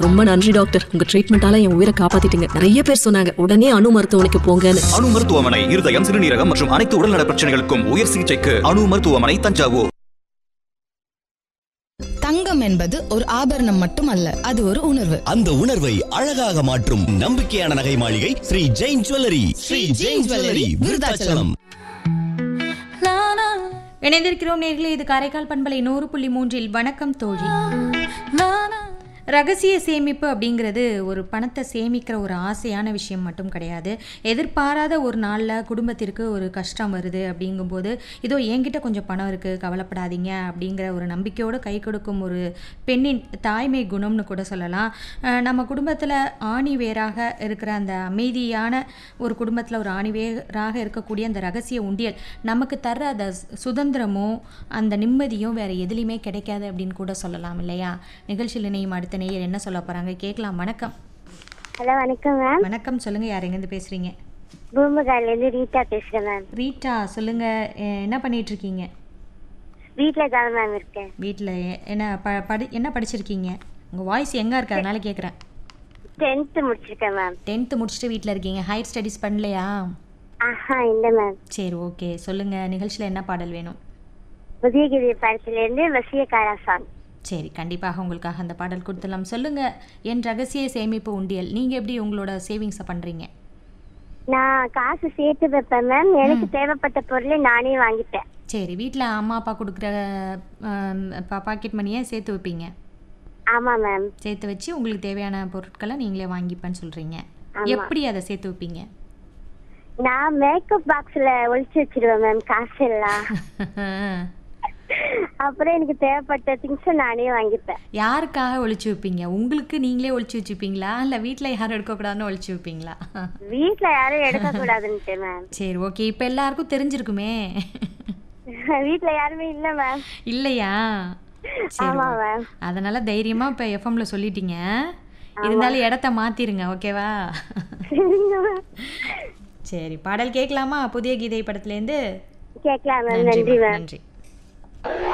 ரொம்ப நன்றி டாக்டர் உங்க ட்ரீட்மெண்டால என் உயிரை காப்பாத்திட்டீங்க நிறைய பேர் சொன்னாங்க உடனே அணு மருத்துவமனைக்கு போங்கன்னு அணு மருத்துவமனை இருதயம் சிறுநீரகம் மற்றும் அனைத்து உடல்நல பிரச்சனைகளுக்கும் உயர் சிகிச்சைக்கு அணு மருத்துவமனை தஞ்சாவூர் தங்கம் என்பது ஒரு ஆபரணம் மட்டுமல்ல அது ஒரு உணர்வு அந்த உணர்வை அழகாக மாற்றும் நம்பிக்கையான நகை மாளிகை ஸ்ரீ ஜெயின் ஜுவல்லரி ஸ்ரீ ஜெயின் ஜுவல்லரி விருதாச்சலம் இணைந்திருக்கிறோம் நேர்களே இது காரைக்கால் பண்பலை நூறு புள்ளி மூன்றில் வணக்கம் தோழி ரகசிய சேமிப்பு அப்படிங்கிறது ஒரு பணத்தை சேமிக்கிற ஒரு ஆசையான விஷயம் மட்டும் கிடையாது எதிர்பாராத ஒரு நாளில் குடும்பத்திற்கு ஒரு கஷ்டம் வருது அப்படிங்கும்போது இதோ என்கிட்ட கொஞ்சம் பணம் இருக்குது கவலைப்படாதீங்க அப்படிங்கிற ஒரு நம்பிக்கையோடு கை கொடுக்கும் ஒரு பெண்ணின் தாய்மை குணம்னு கூட சொல்லலாம் அஹ் நம்ம குடும்பத்தில் ஆணி வேராக இருக்கிற அந்த அமைதியான ஒரு குடும்பத்தில் ஒரு ஆணி வேராக இருக்கக்கூடிய அந்த ரகசிய உண்டியல் நமக்கு தர்ற அந்த சு- சுதந்திரமும் அந்த நிம்மதியும் வேறு எதுலேயுமே கிடைக்காது அப்படின்னு கூட சொல்லலாம் இல்லையா நிகழ்ச்சியில் இணையும் அடுத்த நேயர் என்ன சொல்ல போகிறாங்க கேட்கலாம் வணக்கம் ஹலோ வணக்கம் மேம் வணக்கம் சொல்லுங்கள் யார் எங்கேருந்து பேசுகிறீங்க பூம்புகார்லேருந்து ரீட்டா பேசுகிறேன் மேம் ரீட்டா சொல்லுங்கள் என்ன பண்ணிட்டு இருக்கீங்க வீட்டில் தான் மேம் இருக்கேன் வீட்டில் என்ன ப படி என்ன படிச்சிருக்கீங்க உங்கள் வாய்ஸ் எங்கே இருக்கு அதனால கேட்குறேன் டென்த்து முடிச்சிருக்கேன் மேம் டென்த்து முடிச்சுட்டு வீட்டில் இருக்கீங்க ஹையர் ஸ்டடீஸ் பண்ணலையா ஆஹா இல்லை மேம் சரி ஓகே சொல்லுங்கள் நிகழ்ச்சியில் என்ன பாடல் வேணும் உதயகிரி படத்துலேருந்து வசியக்காரா சாங் சரி கண்டிப்பாக உங்களுக்காக அந்த பாடல் கொடுத்துடலாம் சொல்லுங்கள் என் ரகசிய சேமிப்பு உண்டியல் நீங்கள் எப்படி உங்களோட சேவிங்ஸை பண்ணுறீங்க நான் காசு சேர்த்து வைப்பேன் மேம் எனக்கு தேவைப்பட்ட பொருளை நானே வாங்கிப்பேன் சரி வீட்டில் அம்மா அப்பா கொடுக்குற பாக்கெட் மணியை சேர்த்து வைப்பீங்க ஆமாம் மேம் சேர்த்து வச்சு உங்களுக்கு தேவையான பொருட்களை நீங்களே வாங்கிப்பேன்னு சொல்கிறீங்க ஆமா. எப்படி அதை சேர்த்து வைப்பீங்க நான் மேக்கப் பாக்ஸில் ஒளிச்சு வச்சிருவேன் மேம் காசு எல்லாம் அப்புறம் எனக்கு தேவைப்பட்ட திங்ஸை நானே வாங்கிப்பேன் யாருக்காக ஒழிச்சு வைப்பீங்க உங்களுக்கு நீங்களே ஒழிச்சு வச்சுப்பீங்களா இல்லை வீட்டில் யாரும் எடுக்கக்கூடாதுன்னு ஒழிச்சு வைப்பீங்களா வீட்டில் யாரும் எடுக்கக்கூடாதுன்ட்டு மேம் சரி ஓகே இப்போ எல்லாருக்கும் தெரிஞ்சிருக்குமே வீட்டில் யாருமே இல்லை மேம் இல்லையா சரி ஆமா ஓ- மேம் அதனால தைரியமா இப்போ எஃப்எம்ல சொல்லிட்டீங்க இருந்தாலும் இடத்த மாத்திருங்க ஓகேவா சரிங்க மேம் சரி பாடல் கேட்கலாமா புதிய கீதை படத்துலேருந்து கேட்கலாம் மேம் நன்றி நன்றி மேம், மேம் நன்றி